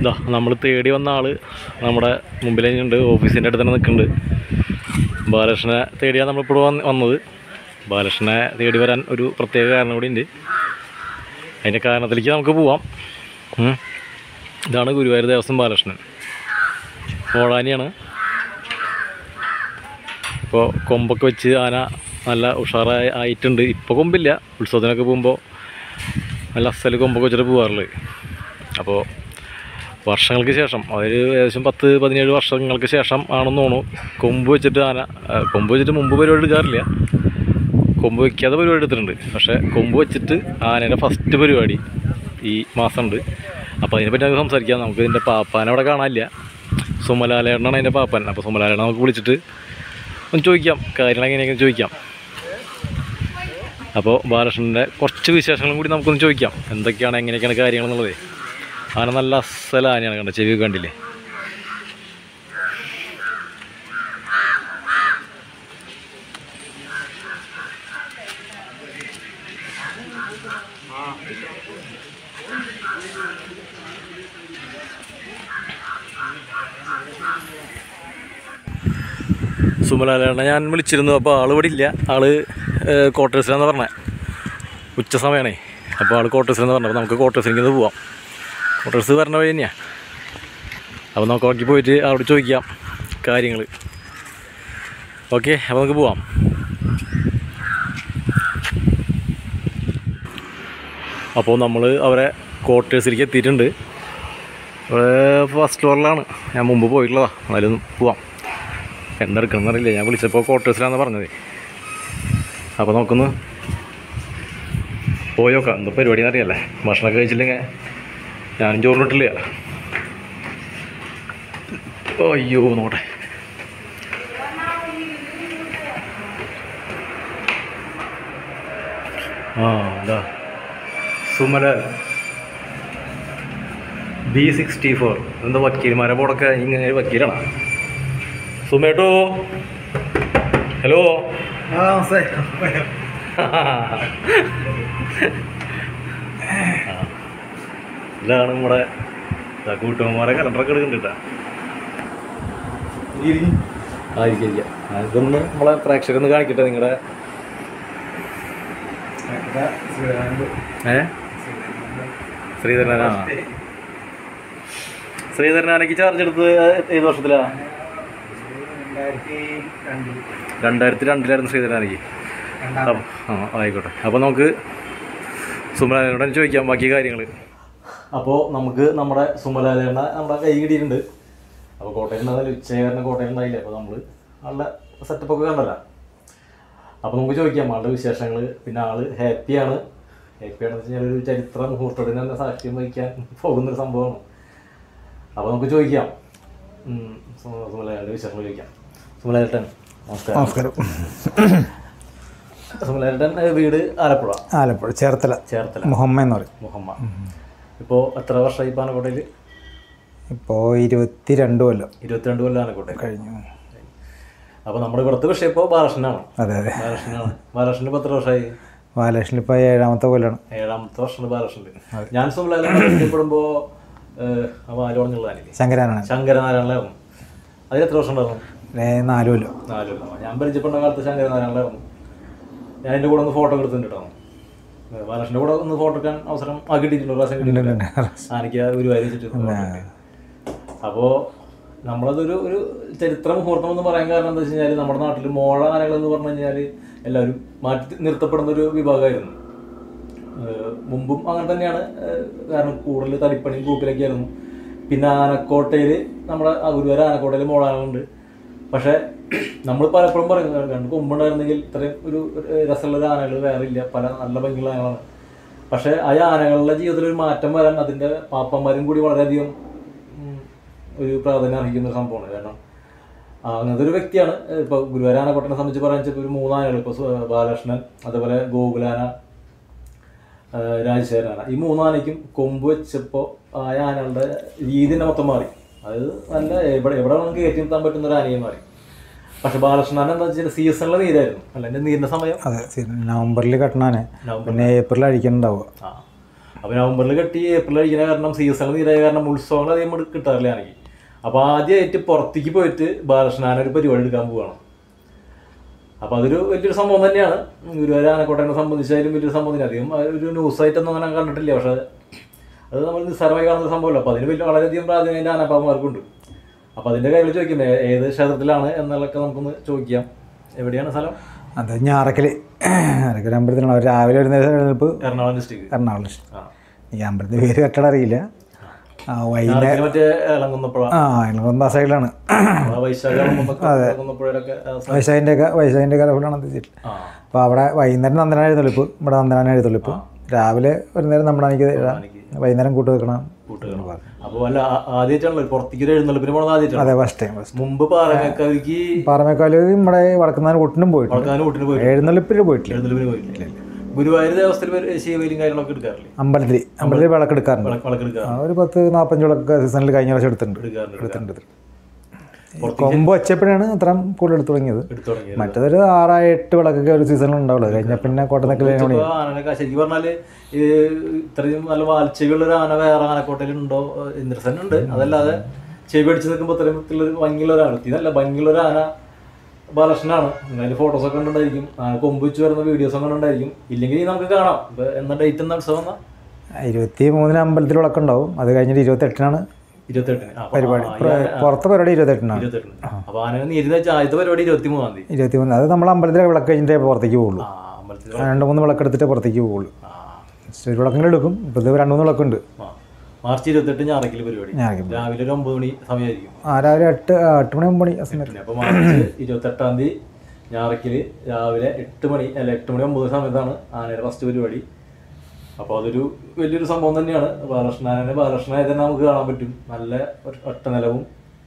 ഇതാ നമ്മൾ തേടി വന്ന ആള് നമ്മുടെ മുമ്പിൽ ഉണ്ട് ഓഫീസിൻ്റെ അടുത്ത് തന്നെ നിൽക്കുന്നുണ്ട് ബാലകൃഷ്ണനെ തേടിയാണ് നമ്മളിപ്പോൾ വന്ന് വന്നത് ബാലകൃഷ്ണനെ തേടി വരാൻ ഒരു പ്രത്യേക കാരണം കൂടി ഉണ്ട് അതിൻ്റെ കാരണത്തിലേക്ക് നമുക്ക് പോവാം ഉം. ഇതാണ് ഗുരുവായൂർ ദേവസ്വം ബാലകൃഷ്ണൻ മോളാനിയാണ് ഇപ്പോൾ കൊമ്പൊക്കെ വെച്ച് ആന നല്ല ഉഷാറായി ആയിട്ടുണ്ട് ഇപ്പോൾ കൊമ്പില്ല ഉത്സവത്തിനൊക്കെ പോകുമ്പോൾ നല്ല അസൽ കൊമ്പൊക്കെ വെച്ചിട്ട് പോകാറുള്ളത് അപ്പോൾ വർഷങ്ങൾക്ക് ശേഷം അതൊരു ഏകദേശം പത്ത് പതിനേഴ് വർഷങ്ങൾക്ക് ശേഷം ആണെന്ന് തോന്നുന്നു കൊമ്പ് വെച്ചിട്ട് ആന ആ, കൊമ്പ് വെച്ചിട്ട് മുമ്പ് പരിപാടി എടുക്കാറില്ല കൊമ്പ് വയ്ക്കാതെ പരിപാടി എടുത്തിട്ടുണ്ട് പക്ഷേ കൊമ്പ് വെച്ചിട്ട് ആനയുടെ ഫസ്റ്റ് പരിപാടി ഈ മാസം ഉണ്ട് അപ്പോൾ അതിനെപ്പറ്റി നമുക്ക് സംസാരിക്കാം നമുക്ക് ഇതിൻ്റെ പാപ്പാനെ അവിടെ കാണാനില്ല സുമലാലേട്ടനാണ് അതിൻ്റെ പാപ്പൻ അപ്പോൾ സുമലാലേട്ടനെ നമുക്ക് വിളിച്ചിട്ട് ഒന്ന് ചോദിക്കാം കാര്യങ്ങൾ എങ്ങനെയൊക്കെ ചോദിക്കാം അപ്പോൾ ബാലകൃഷ്ണൻ്റെ കുറച്ച് വിശേഷങ്ങളും കൂടി നമുക്കൊന്ന് ചോദിക്കാം എന്തൊക്കെയാണ് എങ്ങനെയൊക്കെയാണ് കാര്യങ്ങൾ എന്നുള്ളത് ആന നല്ല അസല ആനയാണ് കണ്ടത് ചെവി കണ്ടില്ലേ സുമലാലേട്ടനെ ഞാൻ വിളിച്ചിരുന്നു അപ്പോൾ ആൾ ഇവിടെ ഇല്ല ആള് ക്വാർട്ടേഴ്സിലാന്ന് പറഞ്ഞത് ഉച്ച സമയമാണേ അപ്പോൾ ആൾ ക്വാർട്ടേഴ്സിലെന്ന് പറഞ്ഞത് അപ്പോൾ നമുക്ക് ക്വാർട്ടേഴ്സിലേക്ക് ഒന്ന് പോവാം ക്വാർട്ടേഴ്സ് പറഞ്ഞ വഴി തന്നെയാണ് അപ്പോൾ നമുക്ക് നോക്കി പോയിട്ട് അവിടെ ചോദിക്കാം കാര്യങ്ങൾ ഓക്കെ അപ്പോൾ നമുക്ക് പോവാം അപ്പോൾ നമ്മൾ അവരെ ക്വാർട്ടേഴ്സിലേക്ക് എത്തിയിട്ടുണ്ട് ഇവിടെ ഫസ്റ്റ് ഫ്ലോറിലാണ് ഞാൻ മുമ്പ് പോയിട്ടുള്ളതാണ് എന്നാലും പോവാം എന്തെടുക്കണം എന്നറിയില്ല ഞാൻ വിളിച്ചപ്പോൾ ക്വാർട്ടേഴ്സിലാണെന്ന് പറഞ്ഞത് അപ്പോൾ നമുക്കൊന്ന് പോയി നോക്കാം എന്താ പരിപാടി എന്നറിയാല്ലേ ഭക്ഷണമൊക്കെ കഴിച്ചില്ലെങ്കിൽ ഞാനും ചോറിനിട്ടില്ല അയ്യോ നോട്ടെ ആ എന്താ സുമല ബി സിക്സ്റ്റി ഫോർ എന്താ വക്കീൽമാരെ പോടൊക്കെ ഇങ്ങനെ ഒരു വക്കീലാണ് സുമേട്ടോ ഹലോ ആ സാർ ഇതാണ് നമ്മുടെ ഇതാ കൂട്ടുകാരെ കലണ്ടറൊക്കെ എടുക്കുന്നുണ്ട് കേട്ടോ ആയിരിക്കും ഇരിക്കാം. ആ, ഇതൊന്ന് നമ്മളെ പ്രേക്ഷകരൊന്ന് കാണിക്കട്ടെ നിങ്ങളുടെ ഏ ശ്രീധരനാ ശ്രീധരനാനയ്ക്ക് ചാർജ് എടുത്തത് ഏത് വർഷത്തിലാ രണ്ടായിരത്തി രണ്ടിൽ രണ്ടായിരത്തി രണ്ടിലായിരുന്നു ശ്രീധരനാനയ്ക്ക് രണ്ടാം അപ്പം ആ ആയിക്കോട്ടെ അപ്പോൾ നമുക്ക് സുമലാലയോടെ ചോദിക്കാം ബാക്കി കാര്യങ്ങൾ അപ്പോൾ നമുക്ക് നമ്മുടെ സുമലാലയുടെ നമ്മുടെ കൈ കിട്ടിയിട്ടുണ്ട് അപ്പോൾ കോട്ടയം ഉണ്ടാവില്ല ഉച്ചയായിരുന്നു കോട്ടയം ഉണ്ടായില്ല അപ്പോൾ നമ്മൾ ആളുടെ സെറ്റപ്പൊക്കെ കണ്ടല്ല അപ്പോൾ നമുക്ക് ചോദിക്കാം ആളുടെ വിശേഷങ്ങൾ പിന്നെ ആള് ഹാപ്പിയാണ് ഹാപ്പിയാണെന്ന് വെച്ച് കഴിഞ്ഞാൽ ഒരു ചരിത്ര മുഹൂർത്തത്തിന് തന്നെ സാക്ഷ്യം വഹിക്കാൻ പോകുന്നൊരു സംഭവമാണ് അപ്പോൾ നമുക്ക് ചോദിക്കാം ഉം, സുമ- സുമലയുടെ വിശേഷങ്ങൾ ചോദിക്കാം സുമലേട്ടൻ നമസ്കാരം നമസ്കാരം സുമലേട്ടൻ ഏ, വീട് ആലപ്പുഴ ആലപ്പുഴ ചേർത്തല ചേർത്തല മുഹമ്മ എന്ന് പറയും മുഹമ്മദ് ഇപ്പോൾ എത്ര വർഷമായി പാലക്കോട്ടയിൽ ഇപ്പോൾ ഇരുപത്തി രണ്ട് കൊല്ലം ഇരുപത്തിരണ്ട് കൊല്ലം ആലക്കോട്ടയിൽ കഴിഞ്ഞു അപ്പോൾ നമ്മുടെ ഇവിടുത്തെ വിഷയം ഇപ്പോൾ ബാലകൃഷ്ണനാണ് അതെ അതെ ബാലകൃഷ്ണനാണ് ബാലകൃഷ്ണൻ ഇപ്പോൾ എത്ര വർഷമായി ബാലകൃഷ്ണൻ ഇപ്പോൾ ഏഴാമത്തെ കൊല്ലമാണ് ഏഴാമത്തെ വർഷമാണ് ബാലകൃഷ്ണൻ ഞാൻ സുമലാലും പരിചയപ്പെടുമ്പോൾ അപ്പോൾ ആര് പറഞ്ഞുള്ളതാനില്ലേ ശങ്കരാനാണ് ശങ്കരനാരായണനായിരുന്നു അതിൽ എത്ര വർഷം ഉണ്ടായിരുന്നു ഏ, നാല് കൊല്ലം നാല് കൊല്ലം ഞാൻ പരിചയപ്പെട്ട കാലത്ത് ശങ്കരനാരായണനായിരുന്നു ഞാൻ എൻ്റെ കൂടെ ഒന്ന് ഫോട്ടോ എടുത്തിട്ടുണ്ട് കേട്ടോ ബാലകൃഷ്ണൻ്റെ കൂടെ ഒന്ന് ഫോട്ടോ എടുക്കാൻ അവസരം ആ കിട്ടിയിട്ടുണ്ട് ഒരു പ്രാവശ്യം കിട്ടിയിട്ടുണ്ട് ആനയ്ക്ക് ഒരു വരി വെച്ചിട്ട് അപ്പോൾ നമ്മളതൊരു ഒരു ചരിത്ര മുഹൂർത്തം എന്ന് പറയാൻ കാരണം എന്താ വെച്ച് കഴിഞ്ഞാൽ നമ്മുടെ നാട്ടിൽ മോഴ ആനകൾ എന്ന് പറഞ്ഞു കഴിഞ്ഞാൽ എല്ലാവരും മാറ്റി നിർത്തപ്പെടുന്ന ഒരു വിഭാഗമായിരുന്നു ഏഹ് മുമ്പും അങ്ങനെ തന്നെയാണ് ഏഹ് കാരണം കൂടുതൽ തടിപ്പണിയും കൂപ്പിലൊക്കെ ആയിരുന്നു പിന്നെ ആനക്കോട്ടയിൽ നമ്മുടെ ആ ഗുരുവായൂർ ആനക്കോട്ടയിൽ മോളാനുണ്ട് പക്ഷേ നമ്മൾ പലപ്പോഴും പറയുന്നത് രണ്ട് കൊമ്പുണ്ടായിരുന്നെങ്കിൽ ഇത്രയും ഒരു ഒരു രസമുള്ള ഒരു ആനകൾ വേറെ ഇല്ല പല നല്ല ഭംഗിയുള്ള ആനകളാണ് പക്ഷേ ആ ആനകളുടെ ജീവിതത്തിൽ ഒരു മാറ്റം വരാൻ അതിൻ്റെ പാപ്പന്മാരും കൂടി വളരെയധികം ഉം, ഒരു പ്രാധാന്യം അർഹിക്കുന്ന ഒരു സംഭവമാണ് കാരണം ആ, അങ്ങനത്തെ ഒരു വ്യക്തിയാണ് ഇപ്പോൾ ഗുരുവായൂർ ആനക്കോട്ടനെ സംബന്ധിച്ച് പറയാൻ വെച്ചാൽ ഒരു മൂന്നാനകൾ ഇപ്പോൾ ബാലകൃഷ്ണൻ അതേപോലെ ഗോകുലാന ആ, രാജശേഖരനാന ഈ മൂന്നാനയ്ക്കും കൊമ്പ് വെച്ചപ്പോൾ ആ ആനകളുടെ രീതി തന്നെ മൊത്തം മാറി അത് നല്ല എവിടെ എവിടെ നമുക്ക് കയറ്റി നിർത്താൻ പറ്റുന്ന ഒരു ആനയും മാറി പക്ഷെ ബാലകൃഷ്ണൻ എന്താ വെച്ചാൽ സീസണിലെ നീരായിരുന്നു അല്ല എൻ്റെ നീരിൻ്റെ സമയം അതെ ശരി. നവംബറിൽ കട്ടണാനെ നവംബർ പിന്നെ ഏപ്രിൽ അഴിക്കുന്നുണ്ടാവുക ആ അപ്പോൾ നവംബറിൽ കെട്ടി ഏപ്രിൽ കഴിക്കുന്ന കാരണം സീസൺ തീരായ കാരണം ഉത്സവങ്ങൾ അധികം ഇവിടെ കിട്ടാറില്ല എനിക്ക് അപ്പോൾ ആദ്യമായിട്ട് പുറത്തേക്ക് പോയിട്ട് ബാലകൃഷ്ണൻ ഒരു പരിപാടി എടുക്കാൻ പോവുകയാണ് അപ്പോൾ അതൊരു വലിയൊരു സംഭവം തന്നെയാണ് ഗുരുവായൂർ ആനക്കോട്ടനെ സംബന്ധിച്ചായാലും വലിയൊരു സംഭവം തന്നെ അധികം ഒരു ന്യൂസായിട്ടൊന്നും അങ്ങനെ കണ്ടിട്ടില്ല പക്ഷേ അത് നമ്മൾ നിസ്സാരമായി കാണുന്ന ഒരു സംഭവമല്ല അപ്പോൾ അതിന് വലിയ വളരെയധികം പ്രാധാന്യം അതിൻ്റെ ആനപ്പാന്മാർക്കുണ്ട് അപ്പോൾ അതിൻ്റെ കാര്യങ്ങൾ ചോദിക്കും ഏ- ഏത് ക്ഷേത്രത്തിലാണ് എന്നുള്ളതൊക്കെ നമുക്കൊന്ന് ചോദിക്കാം എവിടെയാണ് സ്ഥലം അത് ഞാറക്കൽ ഞാറക്കൽ അമ്പലത്തിലാണ് അവർ രാവിലെ വരുന്ന എഴുന്നേൽപ്പ് എറണാകുളം ഡിസ്ട്രിക്ട് എറണാകുളം ആ ഈ അമ്പലത്തിൻ്റെ പേര് കെട്ടട അറിയില്ല ആ വൈകുന്നേരം ഞായറാഴ്ച മറ്റേ ഇളങ്ങുന്നപ്പുഴ ആ ഇളകുന്ന സൈഡിലാണ് വൈശാഖ ഇളങ്ങുന്നപ്പുഴയിലൊക്കെ ആ സ്ഥലം. വൈശാഖിൻ്റെ ഒക്കെ വൈശാഖിൻ്റെ കലഫിലാണ് എത്തിച്ചിട്ട് ആ അപ്പോൾ അവിടെ വൈകുന്നേരം നന്ദനാണ് എഴുന്നള്ളിപ്പ് ഇവിടെ നന്ദനാണ് എഴുന്നള്ളിപ്പ് രാവിലെ ഒരു നേരം നമ്പടാനിക്ക് വൈകുന്നേരം കൂട്ട് വെക്കണം കൂട്ടുകാർ അപ്പോൾ അല്ല ആ- ആദ്യമായിട്ടാണല്ലോ പുറത്തേക്ക് ഒരു എഴുന്നള്ളിപ്പിന് പോണത് ആദ്യമായിട്ടാണ് അതെ ഫസ്റ്റ് ടൈം ഫസ്റ്റ് മുമ്പ് പാറമേക്കാവിക്ക് പാറമേക്കാല് നമ്മുടെ വടക്കുന്നാൻ കൂട്ടിനും പോയിട്ടുണ്ട് വളർത്താൻ കൂട്ടിന് പോയി എഴുന്നള്ളിപ്പിൽ പോയിട്ടില്ല എഴുന്നള്ളിപ്പിന് പോയിട്ടില്ല ഗുരുവായൂർ ദേവസ്ഥയിൽ ശിവയിലും കാര്യങ്ങളൊക്കെ എടുക്കാറില്ലേ അമ്പലത്തിൽ അമ്പലത്തിൽ വിളക്കെടുക്കാറുണ്ട് വിളക്ക് വിളക്കെടുക്കാറ് ആ, ഒരു പത്ത് നാൽപ്പഞ്ച് വിളക്ക് സീസണിൽ കഴിഞ്ഞ പ്രാവശ്യം എടുത്തിട്ടുണ്ട് എടുക്കാറുണ്ട് എടുത്തിട്ടുണ്ട് കൊമ്പ് വെച്ചപ്പോഴാണ് അത്രയും കൂടുതൽ എടുത്തു തുടങ്ങിയത് എടുത്തു തുടങ്ങിയത് മറ്റേതൊരു ആറായി എട്ട് വിളക്കൊക്കെ ഒരു സീസണിൽ ഉണ്ടാവുള്ളൂ കഴിഞ്ഞ പിന്നെ കോട്ടനക്കൽ ഇപ്പൊ ആനനൊക്കെ ശരിക്കും പറഞ്ഞാല് ഈ ഇത്രയും നല്ല വാൽച്ചെവിയുള്ള ഒരു ആന വേറെ ആനക്കോട്ടയിൽ ഉണ്ടോ ഇന്ദ്രസൻ ഉണ്ട് അതല്ലാതെ ചെവി അടിച്ച് നിൽക്കുമ്പോൾ ഇത്തരത്തിലുള്ള ഒരു ഭംഗിയുള്ള ഒരാൾ ഇതല്ല ഭംഗിയുള്ള ഒരു ആന ബാലകൃഷ്ണനാണ് അതിന്റെ ഫോട്ടോസ് ഒക്കെ കണ്ടുണ്ടായിരിക്കും ആന കൊമ്പ് വെച്ച് വരുന്ന വീഡിയോസ് ഒക്കെ കണ്ടുണ്ടായിരിക്കും ഇല്ലെങ്കിൽ നമുക്ക് കാണാം ഇപ്പൊ എന്നാ ഡേറ്റ് എന്നാ ഉത്സവം എന്നാ ഇരുപത്തി മൂന്നിന് അമ്പലത്തിൽ വിളക്കുണ്ടാവും അത് കഴിഞ്ഞിട്ട് ഇരുപത്തെട്ടിനാണ് ഇരുപത്തെട്ടിന് ആ, അപ്പൊ പരിപാടി ആ, ഈ ആന- പുറത്തെ പരിപാടി ഇരുപത്തെട്ടിനാണ് ഇരുപത്തെട്ടിന് അപ്പൊ ആന നീരുന്ന വെച്ചാൽ ആദ്യത്തെ പരിപാടി ഇരുപത്തി മൂന്നാം തീയതി ഇരുപത്തി മൂന്ന് അത് നമ്മൾ അമ്പലത്തിലെ വിളക്ക് കഴിഞ്ഞിട്ടേ പുറത്തേക്ക് പോകുള്ളൂ ആ അമ്പലത്തിൽ രണ്ട് മൂന്ന് വിളക്കെടുത്തിട്ടേ പുറത്തേക്ക് പോകുള്ളൂ ആ ഒരു വിളക്കെങ്കിലും എടുക്കും ഇപ്പോൾ ഇത് രണ്ട് മൂന്ന് വിളക്കുണ്ട് ആ. മാർച്ച് ഇരുപത്തെട്ട് ഞായറക്കിൽ പരിപാടി ഞായറാഴ്ച. രാവിലെ ഒരു ഒമ്പത് മണി സമയമായിരിക്കും ആ രാവിലെ എട്ട് ആ, എട്ട് മണി ഒമ്പത് മണി ആ സമയത്ത് പിന്നെ അപ്പോൾ മാർച്ച് ഇരുപത്തെട്ടാം തീയതി ഞായറക്കിൽ രാവിലെ എട്ട് മണി അല്ല എട്ട് മണി ഒമ്പത് സമയത്താണ് ആനയുടെ ഫസ്റ്റ് പരിപാടി അപ്പോൾ അതൊരു വലിയൊരു സംഭവം തന്നെയാണ് ബാലകൃഷ്ണനെ ബാലകൃഷ്ണനെ തന്നെ നമുക്ക് കാണാൻ പറ്റും നല്ല ഒരു ഒറ്റ നിലവും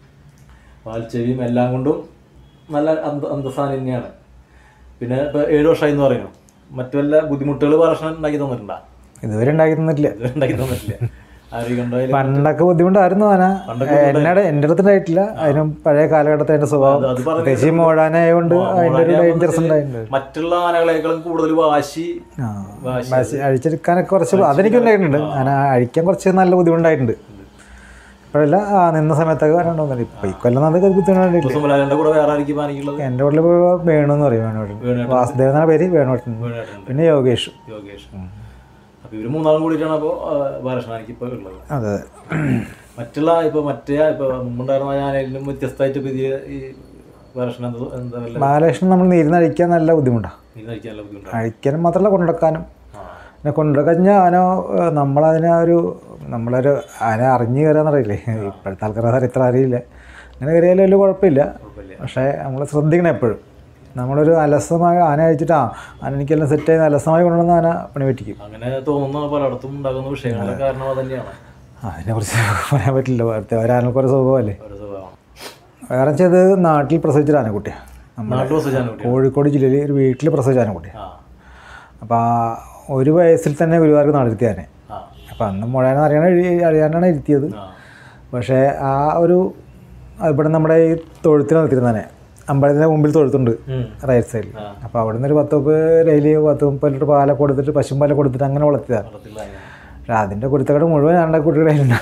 വാൽച്ചെവിയും എല്ലാം കൊണ്ടും നല്ല അന്ത അന്തസ്ഥാനം തന്നെയാണ് പിന്നെ ഇപ്പോൾ ഏഴ് വർഷമായി എന്ന് പറയുന്നു മറ്റു വല്ല ബുദ്ധിമുട്ടുകൾ ബാലകൃഷ്ണൻ ഉണ്ടാക്കി തന്നിട്ടുണ്ടോ ഇതുവരെ ഉണ്ടാക്കി തന്നിട്ടില്ല ഇത് ഉണ്ടാക്കി തന്നിട്ടില്ല ആരും കണ്ടായാലും പണ്ടൊക്കെ ബുദ്ധിമുട്ടായിരുന്നു ആന എന്നോട് എൻ്റെ അടുത്തുണ്ടായിട്ടില്ല അതിനും പഴയ കാലഘട്ടത്തെ എൻ്റെ സ്വഭാവം അത് പറഞ്ഞ പ്രത്യേകിച്ച് ഈ മോഴാനായതുകൊണ്ട് അതിൻ്റെ ഒരു ഡേഞ്ചറസ് ഉണ്ടായിട്ടുണ്ട് മറ്റുള്ള ആനകളെക്കാളും കൂടുതൽ വാശി ആ വാശി വാശി അഴിച്ചെടുക്കാനൊക്കെ കുറച്ച് അതെനിക്ക് ഉണ്ടായിട്ടുണ്ട് ആന അഴിക്കാൻ കുറച്ച് നല്ല ബുദ്ധിമുട്ടായിട്ടുണ്ട് ഇപ്പോഴല്ല ആ നിന്ന സമയത്തൊക്കെ വരണ്ടോന്നില്ല ഇപ്പം ഈ കൊല്ലം അതൊക്കെ ബുദ്ധിമുട്ടായിട്ടില്ല സുമലാലന്റെ കൂടെ വേറെ ആയിരിക്കും പാനിക്കുള്ളത് എൻ്റെ വീട്ടിൽ വേണമെന്ന് പറയും വേണോട്ടൻ വേണുവേട്ടൻ. വാസുദേവൻ എന്നാണ് പേര് വേണോട്ടൻ വേണുവേട്ടനുണ്ട്. പിന്നെ യോഗേഷ് യോഗേഷ് അപ്പൊ ഇവര് മൂന്നാളും കൂടിയിട്ടാണ് അപ്പോൾ ബാലകൃഷ്ണനിക്ക് ഇപ്പോൾ ഉള്ളത് അതെ മറ്റുള്ള ഇപ്പൊ മറ്റേ ഇപ്പൊ മുമ്പുണ്ടായിരുന്ന ആനയിലും വ്യത്യസ്തമായിട്ട് ഇപ്പൊ ഇതിൽ ഈ ബാലകൃഷ്ണൻ എന്താ എന്താ വല്ല ബാലകൃഷ്ണൻ നമ്മൾ നീരുന്ന് അഴിക്കാൻ നല്ല ബുദ്ധിമുട്ടാണ് ഇത് കഴിക്കാൻ നല്ല ബുദ്ധിമുട്ടാണ് അഴിക്കാനും മാത്രമല്ല കൊണ്ടുനടക്കാനും ആ പിന്നെ കൊണ്ടുനടക്കഴിഞ്ഞാൽ ആന ഏഹ്, നമ്മളതിനെ ഒരു നമ്മളൊരു ആന അറിഞ്ഞു കയറാന്നറിയില്ലേ ഇപ്പോഴത്തെ ആൾക്കാർ ഇത്ര അറിയില്ല അങ്ങനെ കയറിയാലും വലിയ കുഴപ്പമില്ല കുഴപ്പമില്ല പക്ഷേ നമ്മൾ ശ്രദ്ധിക്കണം എപ്പോഴും നമ്മളൊരു അലസമായ ആന അഴിച്ചിട്ട് ആ ആന എനിക്കെല്ലാം സെറ്റ് ചെയ്ത് അലസമായി കൊണ്ടുവന്ന ആന പണി പറ്റിക്കും അങ്ങനെ തോന്നുന്ന പലയിടത്തും ഉണ്ടാകുന്ന വിഷയങ്ങളുടെ കാരണം അത് തന്നെയാണ് അതിനെക്കുറിച്ച് പറയാൻ പറ്റില്ല വേറെ ഒരാനക്ക് ഒരു സ്വഭാവമല്ലേ ഒരു സ്വഭാവം വേറെ വെച്ചത് നാട്ടിൽ പ്രസവിച്ചൊരു ആനക്കുട്ടിയാണ് നമ്മൾ നാട്ടിൽ വസിച്ചാണ് കുട്ടി കോഴിക്കോട് ജില്ലയിൽ ഒരു വീട്ടിൽ പ്രസവിച്ച ആനക്കുട്ടിയാണ് ആ അപ്പോൾ ആ ഒരു വയസ്സിൽ തന്നെ ഗുരുവായൂർക്ക് നടത്തിയ ആനെ ആ അപ്പോൾ അന്ന് മുഴാനെ അറിയാൻ അറിയാനാണ് ഇരുത്തിയത് ആ പക്ഷേ ആ ഒരു ഇവിടെ നമ്മുടെ ഈ തൊഴുത്തിന് നിർത്തിയിരുന്നാനെ അമ്പലത്തിൻ്റെ മുമ്പിൽ തൊഴുത്തുണ്ട് ഉം. റൈറ്റ് സൈഡിൽ ആ. അപ്പോൾ അവിടെ നിന്ന് ഒരു പത്ത് മുപ്പത് ഡെയിലി പത്ത് മുപ്പത് ലിറ്റർ പാലൊക്കെ കൊടുത്തിട്ട് പശും പാലൊക്കെ കൊടുത്തിട്ട് അങ്ങനെ വളർത്തിയതാണ് വെള്ളത്തിലുള്ള ആന. പക്ഷേ അതിൻ്റെ കുരുത്തക്കട മുഴുവൻ ഞങ്ങളുടെ കുട്ടികളുടെ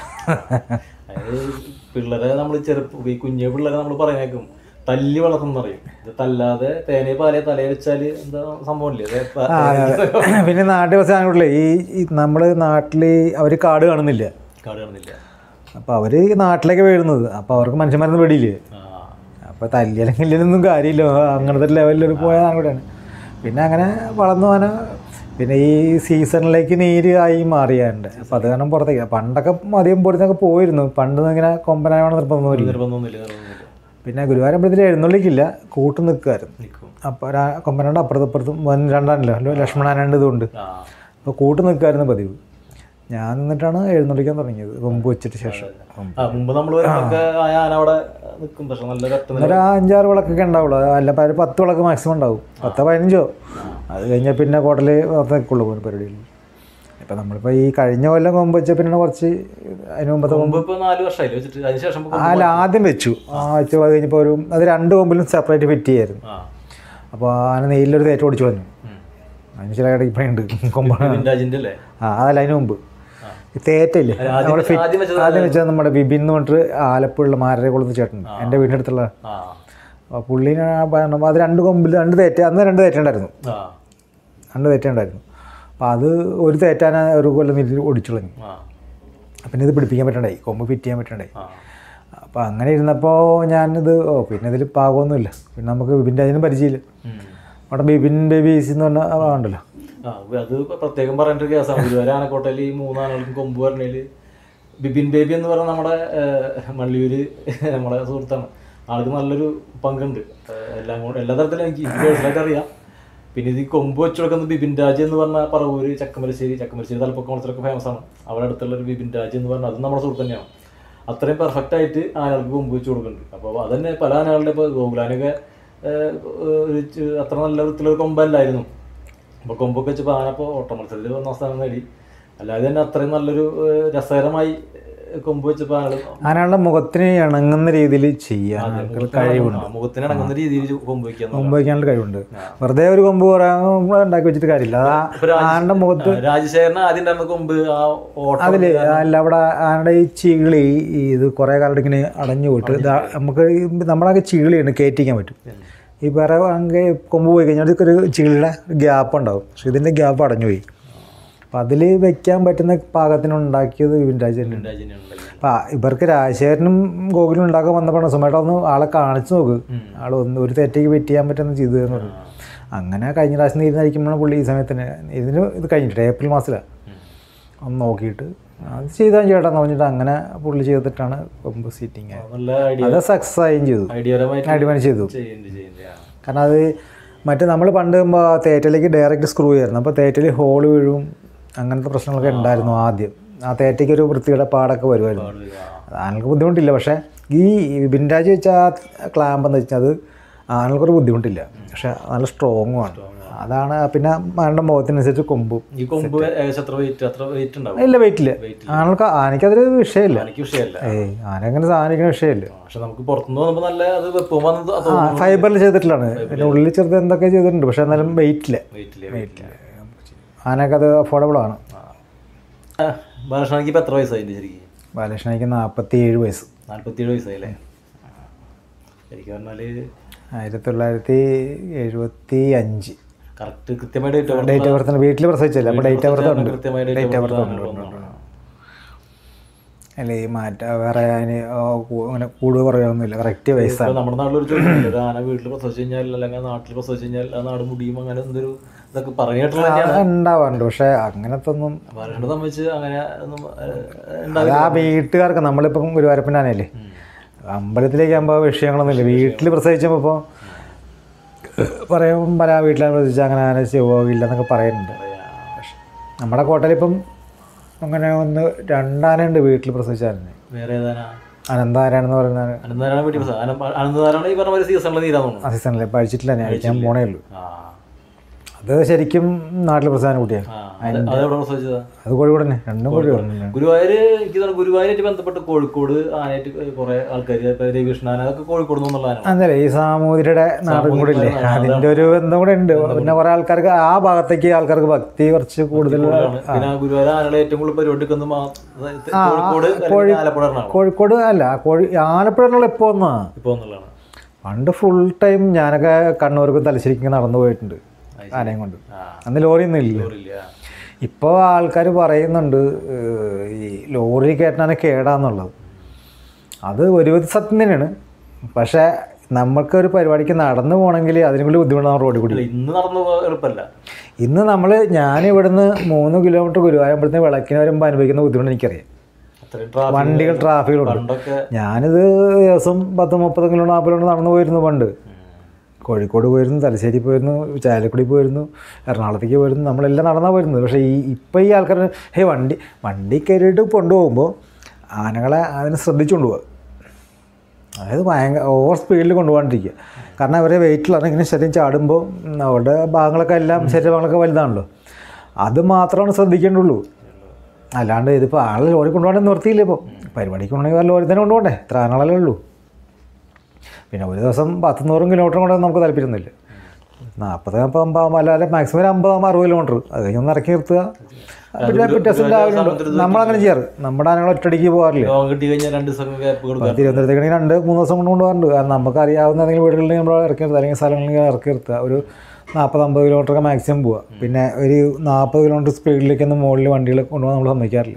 അതായത് പിള്ളേരെ നമ്മൾ ചെറുപ്പം ഈ കുഞ്ഞു പിള്ളേരെ നമ്മൾ പറഞ്ഞേക്കും തല്ലി വളർത്തുന്ന പറയും ഇത് തല്ലാതെ തേനെ പാലെ തലയെ വെച്ചാല് എന്താ സംഭവമില്ലേ ഇത് ത- പിന്നെ നാട്ടിൽ വെച്ച ആനക്കുട്ടില്ലേ ഈ നമ്മൾ നാട്ടിൽ അവർ കാട് കാണുന്നില്ല കാട് കാണുന്നില്ല അപ്പോൾ അവർ നാട്ടിലേക്ക് വീഴുന്നത് അപ്പോൾ അവർക്ക് മനുഷ്യന്മാരൊന്നും പേടിയില്ലേ ആ അപ്പോൾ തല്ലിയല്ലെങ്കിൽ ഇല്ലെന്നൊന്നും കാര്യമില്ല അങ്ങനത്തെ ലെവലിൽ പോയ ആനക്കൂടെയാണ് പിന്നെ അങ്ങനെ വളർന്നു പോകാൻ പിന്നെ ഈ സീസണിലേക്ക് നീര് ആയി മാറിയാണ്ട് അപ്പോൾ അത് കാരണം പുറത്തേക്ക് പണ്ടൊക്കെ അധികം പുറത്തൊക്കെ പോയിരുന്നു പണ്ട് ഇങ്ങനെ കൊമ്പനാവണം നിർബന്ധമില്ല നിർബന്ധമൊന്നുമില്ല നിർബന്ധമൊന്നുമില്ല പിന്നെ ഗുരുവായൂരമ്പലത്തിൽ എഴുന്നള്ളിക്കില്ല കൂട്ട് നിൽക്കുമായിരുന്നു നിൽക്കും അപ്പോൾ കൊമ്പനാണ്ട് അപ്പുറത്തും ഇപ്പുറത്തും വൻ രണ്ടാണല്ലോ ലക്ഷ്മണാനാണ്ട് ഇതുകൊണ്ട് ആ അപ്പോൾ കൂട്ട് നിൽക്കുമായിരുന്നു പതിവ് ഞാൻ നിന്നിട്ടാണ് എഴുന്നള്ളിക്കാൻ തുടങ്ങിയത് കൊമ്പ് വെച്ചിട്ട് ശേഷം കൊമ്പ്. ആ മുമ്പ് നമ്മൾ വരുമ്പൊക്കെ ആ ആന അവിടെ നിൽക്കും പക്ഷെ നല്ല കട്ട് ഒരു അഞ്ചാറ് വിളക്കൊക്കെ ഉണ്ടാവുള്ളൂ അല്ല പ- ഒരു പത്ത് വിളക്ക് മാക്സിമം ഉണ്ടാവും പത്തോ പതിനഞ്ചോ അത് കഴിഞ്ഞാൽ പിന്നെ കോട്ടൽ നിൽക്കുള്ളൂ പരിപാടിയിൽ ഇപ്പം നമ്മളിപ്പോൾ ഈ കഴിഞ്ഞ കൊല്ലം കൊമ്പ് വെച്ച പിന്നെ കുറച്ച് അതിന് മുമ്പത്തെ കൊമ്പ് മുമ്പ് ഇപ്പൊ നാല് വർഷമായില്ലേ വെച്ചിട്ട് അതിന് ശേഷം ഇപ്പൊ അല്ല ആദ്യം വെച്ചു ആ വെച്ച് അത് കഴിഞ്ഞപ്പോൾ ഒരു അത് രണ്ട് കൊമ്പിലും സെപ്പറേറ്റ് ഫിറ്റ് ചെയ്യായിരുന്നു ആ അപ്പോൾ ആന നെയ്യിലൊരു തേറ്റ് ഓടിച്ചു വന്നു ഉം. അതിന് ചില ഇടയ്ക്ക് പണിയുണ്ട് കൊമ്പ് വിൻറ്റാജിന്റെ അല്ലേ ആ അതല്ല അതിന് മുമ്പ് ഈ തേറ്റയില്ലേ ആദ്യം നമ്മുടെ വെച്ച- ആദ്യം വെച്ചത് ആദ്യം വെച്ചാൽ നമ്മുടെ ബിബിൻ എന്ന് പറഞ്ഞിട്ട് ആലപ്പുഴ മാരരകുളത്ത് ചേട്ടൻ എൻ്റെ വീടിൻ്റെ അടുത്തുള്ള ആ അപ്പോൾ പുള്ളീനെ ആ പറഞ്ഞ- അത് രണ്ട് കൊമ്പിൽ രണ്ട് തേറ്റ അന്ന് രണ്ട് തേറ്റ ഉണ്ടായിരുന്നു ആ രണ്ട് തേറ്റ ഉണ്ടായിരുന്നു അപ്പോൾ അത് ഒരു തേറ്റാനെ ഒരു കൊല്ലം നീട്ടി ഒടിച്ചു കളഞ്ഞു ആ പിന്നെ ഇത് പിടിപ്പിക്കാൻ പറ്റണ്ടായി കൊമ്പ് ഫിറ്റ് ചെയ്യാൻ പറ്റണ്ടായി ആ അപ്പോൾ അങ്ങനെ ഇരുന്നപ്പോൾ ഞാനിത് ഓ പിന്നെ ഇതിൽ പാകമൊന്നുമില്ല പിന്നെ നമുക്ക് ബിബിൻ്റെ അതിനും പരിചയമില്ല ഉം. അവിടെ ബിബിൻ ബേബീസ് എന്ന് പറഞ്ഞ ആ ഉണ്ടല്ലോ ആ അത് പ്രത്യേകം പറയേണ്ട ഒരു കേസാണ് ഗുരുവായൂർ ആനക്കോട്ടയിൽ ഈ മൂന്നാളുകൾക്കും കൊമ്പ് പറഞ്ഞതിൽ ബിബിൻ ബേബി എന്ന് പറഞ്ഞ നമ്മുടെ ഏഹ്, മള്ളിയൂര് നമ്മുടെ സുഹൃത്താണ് ആൾക്ക് നല്ലൊരു പങ്കുണ്ട് ഏഹ്, എല്ലാം കൂടെ എല്ലാ തരത്തിലും എനിക്ക് പേഴ്സണലായിട്ട് അറിയാം പിന്നെ ഇത് ഈ കൊമ്പ് വെച്ച് കൊടുക്കുന്ന ബിബിൻ രാജ് എന്ന് പറഞ്ഞ പറവൂര് ചക്കമരശ്ശേരി ചക്കമരശ്ശേരി തലപ്പൊക്കം മത്സരമൊക്കെ ഫേമസ് ആണ് അവിടെ അടുത്തുള്ള ഒരു ബിബിൻ രാജ് എന്ന് പറഞ്ഞാൽ അത് നമ്മുടെ സുഹൃത്ത് തന്നെയാണ് അത്രയും പെർഫെക്റ്റ് ആയിട്ട് ആനകൾക്ക് കൊമ്പ് വെച്ച് കൊടുക്കുന്നുണ്ട് അപ്പോൾ അതന്നെ പല ആനകളുടെ ഇപ്പോൾ ഗോകുലാനൊക്കെ ഏഹ്, ഒരു ചെ- അത്ര നല്ല വൃത്തിയിലൊരു കൊമ്പല്ലായിരുന്നു അപ്പോൾ കൊമ്പൊക്കെ വെച്ചപ്പോൾ ആനപ്പോൾ ഓട്ട മത്സരത്തിൽ ഒന്നാം സ്ഥാനം നേടി അല്ലാതെ തന്നെ അത്രയും നല്ലൊരു ഏഹ്, രസകരമായി ഏഹ്, കൊമ്പ് വെച്ചപ്പോൾ ആനകൾ ആനകളുടെ മുഖത്തിന് ഇണങ്ങുന്ന രീതിയിൽ ചെയ്യാൻ ആൾക്കാർ കഴിവുണ്ട് മുഖത്തിന് ഇണങ്ങുന്ന രീതിയിൽ കൊമ്പ് വയ്ക്കുക കൊമ്പ് വയ്ക്കാനുള്ള കഴിവുണ്ട് വെറുതെ ഒരു കൊമ്പ് കുറേ ഉണ്ടാക്കി വെച്ചിട്ട് കാര്യമില്ല അത് ആ ആനയുടെ മുഖത്ത് രാജശേഖരന് ആദ്യം ഉണ്ടായിരുന്ന കൊമ്പ് ആ ഓട്ടം അതിൽ അല്ല അവിടെ ആനയുടെ ഈ ചീളി ഈ ഇത് കുറേ കാലം ഇങ്ങനെ അടഞ്ഞു പോയിട്ട് ഇതാ നമുക്ക് ഈ നമ്മളൊക്കെ ചീളിയുണ്ട് കയറ്റിക്കാൻ പറ്റും ഈ വേറെ അങ്ങനെ കൊമ്പ് പോയി കഴിഞ്ഞാൽ ഒരു ചീളിയുടെ ഗ്യാപ്പ് ഉണ്ടാവും പക്ഷെ ഇതിൻ്റെ ഗ്യാപ്പ് അടഞ്ഞു പോയി അപ്പം അതിൽ വെക്കാൻ പറ്റുന്ന പാകത്തിന് ഉണ്ടാക്കിയത് വിപിൻ രാജ് തന്നെയാണ് രാജനെ ഉണ്ടല്ലോ. അപ്പം ഇവർക്ക് രാജശേഖരനും ഗോകുലും ഉണ്ടാക്കാൻ വന്നപ്പോൾ സുമേട്ട ഒന്ന് ആളെ കാണിച്ചു നോക്ക് ആൾ ഒന്ന് ഒരു തെറ്റേക്ക് വെറ്റ് ചെയ്യാൻ പറ്റുന്ന ചെയ്തു എന്ന് പറഞ്ഞു അങ്ങനെ കഴിഞ്ഞ പ്രാവശ്യം ഇരുന്നായിരിക്കുമ്പോഴാണ് പുള്ളി ഈ സമയത്തിന് ഇതിന് ഇത് കഴിഞ്ഞിട്ട് ഏപ്രിൽ മാസത്തിലാണ് ഉം. ഒന്ന് നോക്കിയിട്ട് അത് ചെയ്താൽ ചേട്ടാന്ന് പറഞ്ഞിട്ട് അങ്ങനെ പുള്ളി ചെയ്തിട്ടാണ് കൊമ്പ് സീറ്റിങ് ആയത് നല്ല ഐഡിയ അത് സക്സസ് ആയും ചെയ്തു ഐഡിയപരമായിട്ട് അടിമണി ചെയ്തു ചെയ്യുന്നുണ്ട് ചെയ്യുന്നുണ്ട് ആ. കാരണം അത് മറ്റേ നമ്മൾ പണ്ട് പോകുമ്പോൾ തേറ്റയിലേക്ക് ഡയറക്റ്റ് സ്ക്രൂ ചെയ്യായിരുന്നു അപ്പോൾ തേറ്റയിൽ ഹോൾ വീഴും അങ്ങനത്തെ പ്രശ്നങ്ങളൊക്കെ ഉണ്ടായിരുന്നു ആദ്യം ആ തേറ്റയ്ക്ക് ഒരു വൃത്തിയുടെ പാടൊക്കെ വരുമായിരുന്നു ആ. ആണുങ്ങൾക്ക് ബുദ്ധിമുട്ടില്ല പക്ഷേ ഈ ബിൻരാജ് വെച്ച ആ ക്ലാമ്പ് എന്ന് വെച്ചാൽ അത് ആണുങ്ങൾക്കൊരു ബുദ്ധിമുട്ടില്ല പക്ഷെ നല്ല സ്ട്രോങ്ങുമാണ് അതാണ് പിന്നെ ആളുടെ മുഖത്തിനനുസരിച്ച് കൊമ്പും ഈ കൊമ്പ് ഏകദേശം എത്ര വെയിറ്റ് അത്ര വെയിറ്റ് ഉണ്ടാവും ഇല്ല വെയിറ്റില്ല ആണുങ്ങൾക്ക് ആനയ്ക്കതൊരു വിഷയമില്ല എനിക്ക് വിഷയമല്ല ഏയ് ആന അങ്ങനെ സാധനിക്കുന്ന വിഷയമില്ല പക്ഷെ നമുക്ക് പുറത്തുനിന്ന് വന്നപ്പോൾ നല്ല അത് വെപ്പം വന്നത് അത് ആ ഫൈബറിൽ ചെയ്തിട്ടുള്ളതാണ് പിന്നെ ഉള്ളിൽ ചെറുത് എന്തൊക്കെ ചെയ്തിട്ടുണ്ട് പക്ഷെ എന്നാലും വെയിറ്റില്ല വെയിറ്റില് വെയിറ്റില്ല ആനയൊക്കെ അത് അഫോർഡബിൾ ആണ് ബാലകൃഷ്ണക്ക് ഇപ്പം എത്ര വയസ്സായിട്ടുണ്ട് ശരിക്കും ബാലകൃഷ്ണയ്ക്ക് നാൽപ്പത്തി ഏഴ് വയസ്സ് നാല്പത്തിയേഴ് വയസ്സായില്ലേ ശരിക്കും പറഞ്ഞാല് ആയിരത്തി തൊള്ളായിരത്തി എഴുപത്തി അഞ്ച് കറക്റ്റ് കൃത്യമായിട്ട് date of date of birth വീട്ടിൽ പ്രസവിച്ചല്ല അപ്പോൾ ഡേറ്റ് ഓഫ് ബർത്ത് ഉണ്ട് കൃത്യമായ date of date of birth birth ആണ് ഉണ്ട് വന്നത്. അല്ല ഈ മാറ്റ വേറെ അതിന് ഓ, കൂ- അങ്ങനെ കൂടുക കുറയൊന്നുമില്ല കറക്റ്റ് വയസ്സാണ് ഇപ്പൊ നമ്മുടെ നാട്ടിലൊരു ചോദ്യമുണ്ട് ഒരു ആന വീട്ടിൽ പ്രസവിച്ചു കഴിഞ്ഞാൽ അല്ലെങ്കിൽ നാട്ടിൽ പ്രസവിച്ചു കഴിഞ്ഞാൽ ആ നാട് മുടിയും അങ്ങനെ എന്തൊരു ഇതൊക്കെ പറഞ്ഞിട്ടുള്ള അത് ഉണ്ടാവാറുണ്ട് പക്ഷെ അങ്ങനത്തെ ഒന്നും ബാലകൃഷ്ണനെ സംബന്ധിച്ച് അങ്ങനെ ഒന്നും ഏഹ്, അത് ഉണ്ടാവില്ല ആ വീട്ടുകാർക്ക് നമ്മളിപ്പം ഗുരുവായൂരപ്പൻ്റെ ആനയല്ലേ അമ്പലത്തിലേക്ക് ആകുമ്പോൾ വിഷയങ്ങളൊന്നുമില്ല വീട്ടിൽ പ്രസവിച്ചപ്പോൾ ഇപ്പോൾ പറയും പല വീട്ടിലാണ് പ്രസവിച്ചാൽ അങ്ങനെ ആന പോകില്ല എന്നൊക്കെ പറയുന്നുണ്ട് പക്ഷെ നമ്മുടെ കോട്ടയിലിപ്പം അങ്ങനെ ഒന്ന് രണ്ടാനുണ്ട് വീട്ടിൽ പ്രസവിച്ചായിരുന്നു വേറെ ഏതാനാ അനന്താരാണെന്ന് പറയുന്ന അനന്തനാരായണ വീട്ടിൽ പ്രസവം അന- അനന്തനാരായണ ഈ പറഞ്ഞ പോലെ സീസണിൽ തീരാൻ തോന്നുന്നു ആ സീസണിൽ പഠിച്ചിട്ടില്ല ഞാൻ അയക്കാൻ പോണേ ഉള്ളൂ ആ അത് ശരിക്കും നാട്ടിൽ പ്രധാന കുട്ടിയാണ് ആ അത് അതെവിടെ പ്രസവിച്ചതാ അത് കോഴിക്കോട് തന്നെ രണ്ടും കോഴിക്കോട് തന്നെ ഗുരുവായൂർ എനിക്ക് തോന്നുന്നു ഗുരുവായൂരായിട്ട് ബന്ധപ്പെട്ട് കോഴിക്കോട് ആനയായിട്ട് കുറെ ആൾക്കാർ ഇപ്പൊ രവികൃഷ്ണൻ അതൊക്കെ കോഴിക്കോട് നിന്നുള്ള ആന അതല്ലേ ഈ സാമൂതിരിയുടെ നാടും കൂടെ ഇല്ലേ അതിൻ്റെ ഒരു ബന്ധം കൂടെ ഉണ്ട് പിന്നെ കുറേ ആൾക്കാർക്ക് ആ ഭാഗത്തേക്ക് ആൾക്കാർക്ക് ഭക്തി കുറച്ച് കൂടുതൽ പിന്നെ ആ ഗുരുവായൂർ ആനകളെ ഏറ്റവും കൂടുതൽ പരിപാടി എടുക്കുന്നത് മാ- കോഴിക്കോട് അല്ലെങ്കിൽ ആലപ്പുഴ എറണാകുളം കോഴിക്കോട് അല്ല കോഴി ആലപ്പുഴ എന്നുള്ള ഇപ്പോൾ ഒന്നാ ഇപ്പൊ എന്നുള്ളതാണ് പണ്ട് ഫുൾ ടൈം ഞാനൊക്കെ കണ്ണൂർക്ക് തലശ്ശേരിക്ക് നടന്നു പോയിട്ടുണ്ട് ആനയും കൊണ്ട് ആ അന്ന് ലോറിയൊന്നും ഇല്ല ഇല്ല ഇപ്പോൾ ആൾക്കാർ പറയുന്നുണ്ട് ഏഹ്, ഈ ലോറി കയറ്റാണ് കേടാന്നുള്ളത് അത് ഒരു വിധ സത്യം തന്നെയാണ് പക്ഷേ നമ്മൾക്ക് ഒരു പരിപാടിക്ക് നടന്നു പോകണമെങ്കിൽ അതിനും കൂടി ബുദ്ധിമുട്ടാണ് റോഡിൽ കൂടി അല്ല ഇന്ന് നടന്നു പോകാൻ എളുപ്പമല്ല ഇന്ന് നമ്മൾ ഞാൻ ഇവിടുന്ന് മൂന്ന് കിലോമീറ്റർ ഗുരുവായൂരമ്പലത്തിന് വിളക്കിന് വരുമ്പോൾ അനുഭവിക്കുന്ന ബുദ്ധിമുട്ട് എനിക്കറിയാം അത്രയും ട്രാഫിക് വണ്ടികൾ ട്രാഫിക്കുണ്ട് പണ്ടൊക്കെ ഞാനിത് ദിവസം പത്ത് മുപ്പത് കിലോമീറ്റർ നാൽപ്പത് കിലോമീറ്റർ നടന്നു പോയിരുന്നു പണ്ട് കോഴിക്കോട് പോയിരുന്നു തലശ്ശേരി പോയിരുന്നു ചാലക്കുടി പോയിരുന്നു എറണാകുളത്തേക്ക് പോയിരുന്നു നമ്മളെല്ലാം നടന്നാണ് പോയിരുന്നത് പക്ഷേ ഈ ഇപ്പോൾ ഈ ആൾക്കാർ ഹേ വണ്ടി വണ്ടി കയറിയിട്ട് കൊണ്ടുപോകുമ്പോൾ ആനകളെ അതിനെ ശ്രദ്ധിച്ചുകൊണ്ട് പോകുക അതായത് ഭയങ്കര ഓവർ സ്പീഡിൽ കൊണ്ടുപോകാണ്ടിരിക്കുക കാരണം അവരെ വെയിറ്റിലാണ് ഇങ്ങനെ ശരീരം ചാടുമ്പോൾ ഉം, അവരുടെ ഭാഗങ്ങളൊക്കെ എല്ലാം ശരീരഭാഗങ്ങളൊക്കെ വലുതാണല്ലോ അത് മാത്രമാണ് ശ്രദ്ധിക്കേണ്ടുള്ളൂ അല്ലാണ്ട് ഇതിപ്പോൾ ആളെ ലോറി കൊണ്ടുപോകേണ്ട നിർത്തിയില്ല ഇപ്പോൾ പരിപാടിക്ക് കൊണ്ടുപോയി ലോറി തന്നെ കൊണ്ടുപോകണ്ടേ ഇത്ര ആനകളല്ലേ ഉള്ളൂ പിന്നെ ഒരു ദിവസം പത്ത് നൂറും കിലോമീറ്റർ കൊണ്ട് നമുക്ക് താല്പര്യമൊന്നുമില്ല നാൽപ്പത് അപ്പോൾ അമ്പത് അല്ലാതെ മാക്സിമം ഒരു അമ്പത് അറുപത് കിലോമീറ്റർ അത് കഴിഞ്ഞ് ഒന്ന് ഇറക്കി നിർത്തുക പിന്നെ പിറ്റേ ദിവസം രാവിലെ ഉണ്ട്. നമ്മളങ്ങനെ ചെയ്യാറ് നമ്മുടെ ആനകൾ ഒറ്റയടിക്ക് പോകാറില്ല ലോകം കിട്ടി കഴിഞ്ഞാൽ രണ്ട് ദിവസം ഗ്യാപ്പ് കൊടുക്കാം തിരുവനന്തപുരത്തേക്കാണെങ്കിൽ രണ്ട് മൂന്ന് ദിവസം കൊണ്ട് കൊണ്ടുപോകാറുണ്ട് കാരണം നമുക്ക് അറിയാവുന്ന ഏതെങ്കിലും വീടുകളിൽ നമ്മൾ ഇറക്കി നിർത്തുക അല്ലെങ്കിൽ സ്ഥലങ്ങളിൽ ഇറക്കി നിർത്തുക ഒരു നാൽപ്പത് അമ്പത് കിലോമീറ്ററൊക്കെ മാക്സിമം പോവുക പിന്നെ ഒരു നാൽപ്പത് കിലോമീറ്റർ സ്പീഡിലേക്കൊന്നും മുകളിൽ വണ്ടികൾ കൊണ്ടുപോകാൻ നമ്മൾ സമ്മതിക്കാറില്ല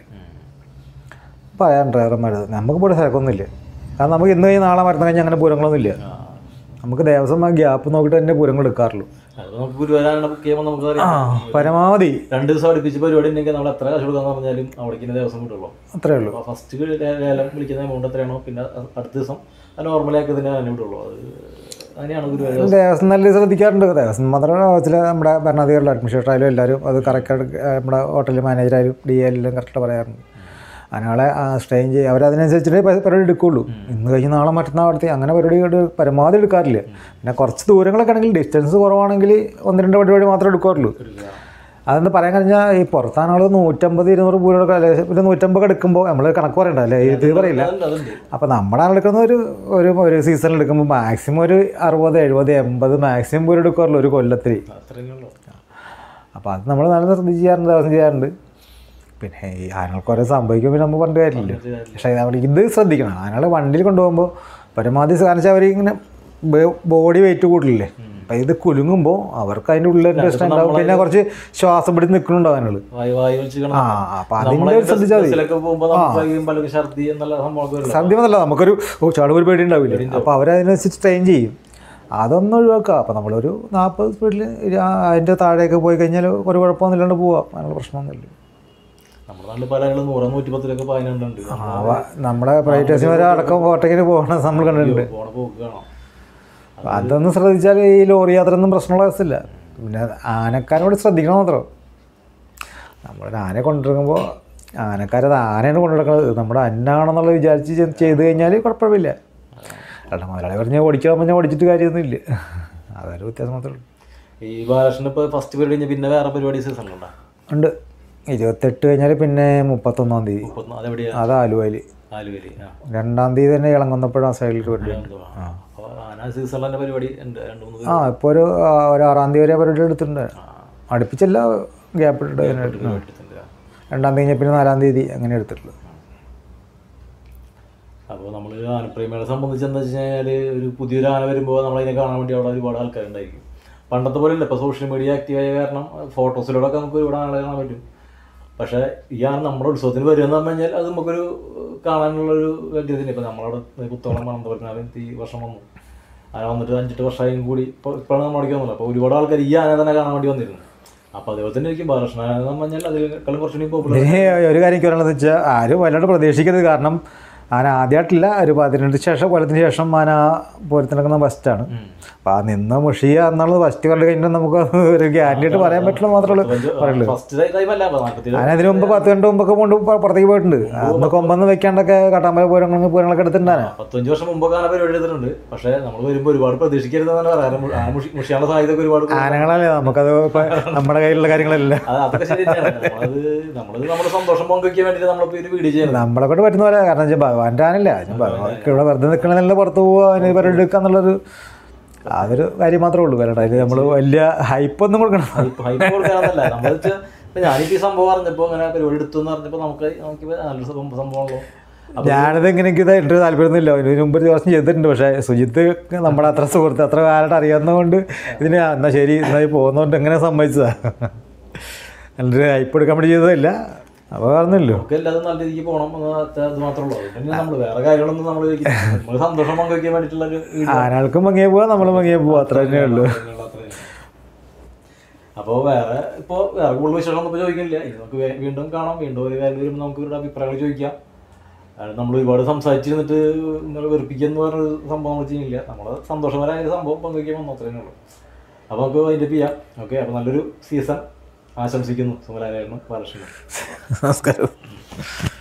പറയാൻ ഡ്രൈവർമാരത് നമുക്ക് ഇവിടെ തിരക്കൊന്നുമില്ല കാരണം നമുക്ക് ഇന്ന് കഴിഞ്ഞ് നാളെ മരുന്ന് കഴിഞ്ഞാൽ അങ്ങനെ പൂരങ്ങളൊന്നുമില്ല നമുക്ക് ദേവസ്വം ആ ഗ്യാപ്പ് നോക്കിയിട്ട് തന്നെ പൂരങ്ങൾ എടുക്കാറുള്ളൂ അത് നമുക്ക് ഗുരുവാരാണ് ബുക്ക് ചെയ്യുമ്പോൾ നമുക്ക് ആ അറിയാം പരമാവധി രണ്ട് ദിവസം അടുപ്പിച്ച് പരിപാടി ഉണ്ടെങ്കിൽ നമ്മൾ എത്ര കാശ് കൊടുക്കാന്ന് പറഞ്ഞാലും അവിടേക്ക് ദിവസം കിട്ടുള്ളൂ അത്രേ ഉള്ളൂ അപ്പോൾ ഫസ്റ്റ് ലേലം വിളിക്കുന്ന എമൗണ്ട് എത്രയാണോ പിന്നെ അടുത്ത ദിവസം അത് നോർമലാക്കി തന്നെ തന്നെ വിടുള്ളൂ അത് അങ്ങനെയാണ് ഗുരുവായൂർ ദേവസ്വം നല്ല ശ്രദ്ധിക്കാറുണ്ട് ദേവസ്വം മാത്രമല്ല ചില നമ്മുടെ ഭരണാധികാരികളും അഡ്മിനിസ്ട്രേറ്റർ ആയാലും എല്ലാവരും അത് കറക്റ്റായിട്ട് നമ്മുടെ ഹോട്ടൽ മാനേജറായാലും ഡി എല്ലാം കറക്റ്റ് പറയാറുണ്ട് അതിനാളെ സ്ട്രെയിൻ ചെയ്യും അവരതിനനുസരിച്ചിട്ടേ പ- പരിപാടി എടുക്കുകയുള്ളൂ ഇന്ന് കഴിഞ്ഞ് നാളെ മറ്റന്നാൾ അടുത്ത് അങ്ങനെ പരിപാടി എടു- പരമാവധി എടുക്കാറില്ല പിന്നെ കുറച്ച് ദൂരങ്ങളൊക്കെ ആണെങ്കിൽ ഡിസ്റ്റൻസ് കുറവാണെങ്കിൽ ഒന്ന് രണ്ട് പരിപാടി മാത്രമേ എടുക്കാറുള്ളൂ അതെന്ന് പറയാൻ കഴിഞ്ഞാൽ ഈ പുറത്താണുകൾ നൂറ്റമ്പത് ഇരുന്നൂറ് പൂരൊക്കെ അല്ലെ ഒരു നൂറ്റമ്പത് എടുക്കുമ്പോൾ നമ്മൾ കണക്ക് പറയണ്ട അല്ലേ ഇത് പറയില്ല അതുണ്ട് അതുണ്ട് അപ്പോൾ നമ്മുടെ എടുക്കുന്ന ഒരു ഒരു ഒരു സീസണിൽ എടുക്കുമ്പോൾ മാക്സിമം ഒരു അറുപത് എഴുപത് എൺപത് മാക്സിമം പോലും എടുക്കാറുള്ളൂ ഒരു കൊല്ലത്തിൽ അത്രയേ ഉള്ളൂ അപ്പോൾ അത് നമ്മൾ നല്ല ശ്രദ്ധിച്ച് ചെയ്യാറുണ്ട് ദിവസം ചെയ്യാറുണ്ട് പിന്നെ ഈ ആനകൾക്ക് ഓരോ സംഭവിക്കും പിന്നെ നമ്മൾ പറഞ്ഞിട്ട് കാര്യമില്ല പക്ഷേ നമ്മൾ ഇത് ശ്രദ്ധിക്കണം ആനകൾ വണ്ടിയിൽ കൊണ്ടുപോകുമ്പോൾ പരമാവധി കാരണം വെച്ചാൽ അവർ ഇങ്ങനെ ബോഡി വെയിറ്റ് കൂടില്ലേ അപ്പം ഇത് കുലുങ്ങുമ്പോൾ അവർക്ക് അതിൻ്റെ ഉള്ളിൽ ഇൻട്രസ്റ്റ് ഉണ്ടാവും പിന്നെ കുറച്ച് ശ്വാസം പിടിച്ച് നിൽക്കുന്നുണ്ടാവും ആനകൾ വായു വായു വലിച്ച് ആ അപ്പം അതിൻ്റെ ഒരു ശ്രദ്ധിച്ചാൽ മതി ബസ്സിലൊക്കെ പോകുമ്പോൾ നമുക്ക് പലരും ഛർദി എന്നുള്ള സംഭവമൊക്കെ വരില്ല സദ്യ എന്നല്ല നമുക്കൊരു ഓ ചാടും ഒരു പേടി ഉണ്ടാവില്ല അപ്പോൾ അവരതിനനുസരിച്ച് ട്രെയിൻ ചെയ്യും അതൊന്നും ഒഴിവാക്കുക അപ്പോൾ നമ്മളൊരു നാൽപ്പത് സ്പീഡിൽ അതിൻ്റെ താഴേക്ക് പോയി കഴിഞ്ഞാൽ ഒരു കുഴപ്പമൊന്നുമില്ലാണ്ട് പോവാം അതിനുള്ള പ്രശ്നമൊന്നുമില്ല നമ്മുടെ നാട്ടിൽ പല ആളുകളും നൂറ് നൂറ്റിപ്പത്തിലൊക്കെ പതിനുണ്ടുണ്ട് അവ നമ്മുടെ പ്രൈവറ്റ് ബസ്സിന് വരെ അടക്കം കോട്ടയ്ക്ക് പോകണ നമ്മൾ കണ്ടിട്ടുണ്ട് പോണ പോക്ക് കാണാം അപ്പോൾ അതൊന്നും ശ്രദ്ധിച്ചാൽ ഈ ലോറി യാത്ര ഒന്നും പ്രശ്നമുള്ള അവസ്ഥയില്ല പിന്നെ ആനക്കാരോട് ശ്രദ്ധിക്കണം മാത്രം നമ്മളൊരു ആനയെ കൊണ്ടിറങ്ങുമ്പോൾ ആനക്കാരത് ആനയാണ് കൊണ്ടുനടക്കുന്നത് നമ്മുടെ അന്നാണെന്നുള്ള വിചാരിച്ച് ചെ- ചെയ്ത് കഴിഞ്ഞാൽ കുഴപ്പമില്ല അല്ല മുതലാളി പറഞ്ഞാൽ ഓടിക്കാൻ പറഞ്ഞാൽ ഓടിച്ചിട്ട് കാര്യമൊന്നുമില്ല അതൊരു വ്യത്യാസം മാത്രമേ ഉള്ളൂ ഈ ബാലകൃഷ്ണൻ ഇപ്പോൾ ഫസ്റ്റ് പരിപാടി കഴിഞ്ഞാൽ പിന്നെ വേറെ പരിപാടി സീസണിലുണ്ടോ ഉണ്ട് ഇരുപത്തെട്ട് കഴിഞ്ഞാൽ പിന്നെ മുപ്പത്തൊന്നാം തീയതി മുപ്പത്തൊന്ന് അതെവിടെയാ അത് ആലുവയിൽ ആലുവലി ആ രണ്ടാം തീയതി തന്നെ ഇളങ്ങുന്നപ്പോഴും ആ സൈഡിൽ പരിപാടി എന്തുവാ അപ്പോൾ ആന സീസണിൽ തന്നെ പരിപാടി ഉണ്ട് രണ്ട് മൂന്ന് ആ ഇപ്പോൾ ഒരു ആ, ഒരു ആറാം തീയതി വരെ പരിപാടി എടുത്തിട്ടുണ്ട് അടുപ്പിച്ചല്ല ഗ്യാപ്പ് ഇട്ടിട്ട് അങ്ങനെ എടുത്തു. പരിപാടി എടുത്തിട്ടുണ്ട് രണ്ടാം തീയതി കഴിഞ്ഞാൽ പിന്നെ നാലാം തീയതി അങ്ങനെ എടുത്തിട്ടുള്ളത് അപ്പോൾ നമ്മൾ ആനപ്രേമികളെ സംബന്ധിച്ച് എന്താ വെച്ച് കഴിഞ്ഞാൽ ഒരു പുതിയൊരു ആന വരുമ്പോൾ നമ്മളതിനെ കാണാൻ വേണ്ടി അവിടെ ഒരുപാട് ആൾക്കാരുണ്ടായിരിക്കും പണ്ടത്തെ പോലെ അല്ല ഇപ്പോൾ സോഷ്യൽ മീഡിയ ആക്റ്റീവായ കാരണം ഫോട്ടോസിലൂടെയൊക്കെ നമുക്ക് ഒരുപാട് ആളുകളെ കാണാൻ പറ്റും പക്ഷേ ഈ ആന നമ്മുടെ ഉത്സവത്തിന് വരുമെന്ന് പറഞ്ഞു കഴിഞ്ഞാൽ അത് നമുക്കൊരു കാണാനുള്ളൊരു വ്യക്തിത്തിന് ഇപ്പോൾ നമ്മളവിടെ പുത്തോളം മണന്തപുരത്തിനാലും ഈ വർഷം വന്നു ആന വന്നിട്ട് അഞ്ചെട്ട് വർഷമായും കൂടി ഇപ്പോൾ ഇപ്പോഴാണ് നമ്മൾ അവിടേക്ക് വന്നത് അപ്പോൾ ഒരുപാട് ആൾക്കാർ ഈ ആന തന്നെ കാണാൻ വേണ്ടി വന്നിരുന്നു അപ്പോൾ അതേപോലെ തന്നെ ഇരിക്കും ബാലകൃഷ്ണ ആന എന്ന് പറഞ്ഞാൽ അതിനേക്കാളും കുറച്ചുകൂടി പോപ്പുലർ ഇതിന് ഒരു കാര്യം എനിക്ക് പറയാനുള്ളത് വെച്ചാൽ ആരും വല്ലാണ്ട് പ്രതീക്ഷിക്കരുത് കാരണം ആന ആദ്യമായിട്ടില്ല ഒരു പതിനെട്ട് ശേഷം കൊല്ലത്തിന് ശേഷം ആന പൂരത്തിനൊക്കെ ഫസ്റ്റാണ് അപ്പോൾ ആ നിന്ന് മുഷിയ എന്നുള്ളത് ഫസ്റ്റ് കണ്ടു കഴിഞ്ഞാൽ നമുക്ക് അത് ഒരു ഗ്യാരണ്ടി ആയിട്ട് പറയാൻ പറ്റില്ല മാത്രമേ ഉള്ളൂ പറയുള്ളൂ ഫസ്റ്റ് ടൈം അല്ല അപ്പോൾ നാൽപ്പത്തി ഞാൻ അതിന് മുമ്പ് പത്ത് രണ്ട് മുമ്പൊക്കെ കൊണ്ട് പു- പുറത്തേക്ക് പോയിട്ടുണ്ട് അന്ന് കൊമ്പൊന്നും വെക്കാണ്ടൊക്കെ കട്ടാമ്പല പൂരങ്ങളും പൂരങ്ങളൊക്കെ എടുത്തിട്ടുണ്ടാണ് പത്തഞ്ച് വർഷം മുമ്പൊക്കെ ആന പരിപാടി എടുത്തിട്ടുണ്ട് പക്ഷേ നമ്മൾ വരുമ്പോൾ ഒരുപാട് പ്രതീക്ഷിക്കരുതെന്നാണ് പറയാറ് ആന മുഷി മുഷിയാനുള്ള സാധ്യത ഒരുപാട് കൂടുതലാണ്. ആനകളല്ലേ നമുക്കത് ഇപ്പൊ നമ്മുടെ കയ്യിലുള്ള കാര്യങ്ങളല്ല അത് അതൊക്കെ ശരി തന്നെയാണ് നമ്മളത് നമ്മളത് നമ്മുടെ സന്തോഷം പങ്കുവയ്ക്കാൻ വേണ്ടിയിട്ട് നമ്മളിപ്പോൾ ഒരു വീഡിയോ ചെയ്യുന്നത് നമ്മളെ കൊണ്ട് പറ്റുന്ന പോലെ കാരണം വെച്ചാൽ ഭഗവാന്റെ ആനല്ല അതിന് ഭഗവാൻ ഇവിടെ വെറുതെ നിൽക്കണമെന്നല്ല പുറത്ത് പോവുക അതിന് പരിപാടി എടുക്കുക എന്നുള്ളൊരു അതൊരു കാര്യം മാത്രമേ ഉള്ളൂ കാരണം അതിൽ നമ്മൾ വലിയ ഹൈപ്പൊന്നും കൊടുക്കണം ഹൈപ്പ് ഹൈപ്പ് കൊടുക്കാനല്ല നമ്മൾ വെച്ചാൽ ഇപ്പം ഞാനിപ്പോൾ ഈ സംഭവം അറിഞ്ഞപ്പോൾ അങ്ങനെ പരിപാടി എടുത്തു എന്ന് പറഞ്ഞപ്പോൾ നമുക്ക് നമുക്ക് നല്ലൊരു സംഭവം സംഭവമാണല്ലോ അപ്പോൾ ഞാനിത് ഇങ്ങനെ എനിക്ക് ഇതായിട്ട് താല്പര്യമൊന്നുമില്ല ഇതിന് മുമ്പ് ഒരു ദിവസം ചെയ്തിട്ടുണ്ട് പക്ഷേ സുജിത്ത് നമ്മുടെ അത്ര സുഹൃത്ത് അത്ര കാലമായിട്ട് അറിയാവുന്നതുകൊണ്ട് ഇതിന് ആ, എന്നാ ശരി എന്നായി പോകുന്നതുകൊണ്ട് എങ്ങനെ സമ്മതിച്ചതാ നല്ലൊരു ഹൈപ്പ് എടുക്കാൻ വേണ്ടി ചെയ്തതല്ല അപ്പോൾ പറഞ്ഞല്ലോ നമുക്ക് എല്ലാതും നല്ല രീതിക്ക് പോകണം എന്ന് അത് മാത്രമേ ഉള്ളൂ പിന്നെ നമ്മൾ വേറെ കാര്യങ്ങളൊന്നും നമ്മൾ നമ്മൾ സന്തോഷം പങ്കുവയ്ക്കാൻ വേണ്ടിയിട്ടുള്ള ഒരു വീഡിയോ ആനകൾക്കും ഭംഗിയെ പോവാ നമ്മളും ഭംഗിയെ പോവാ അത്ര തന്നെ ഉള്ളൂ അപ്പോൾ വേറെ ഇപ്പോൾ വേറെ കൂടുതൽ വിശേഷമൊന്നും ഇപ്പോൾ ചോദിക്കുന്നില്ല ഇനി നമുക്ക് വേ- വീണ്ടും കാണാം വീണ്ടും ഒരു കാര്യം വരുമ്പോൾ നമുക്ക് ഇവരുടെ അഭിപ്രായങ്ങൾ ചോദിക്കാം അത് നമ്മൾ ഒരുപാട് സംസാരിച്ചിരുന്നിട്ട് നിങ്ങൾ വെറുപ്പിക്കുക എന്ന് പറഞ്ഞൊരു സംഭവം നമ്മൾ ചെയ്യുന്നില്ല നമ്മൾ സന്തോഷകരമായ ഒരു സംഭവം പങ്കുവയ്ക്കാൻ വന്നു അത്രേ ഉള്ളൂ അപ്പോൾ നമുക്ക് അതിൻ്റെ ചെയ്യാം ഓക്കെ അപ്പോൾ നല്ലൊരു സീസൺ ആശംസിക്കുന്നു സുമലായിരുന്നു ബാലകൃഷ്ണൻ നമസ്കാരം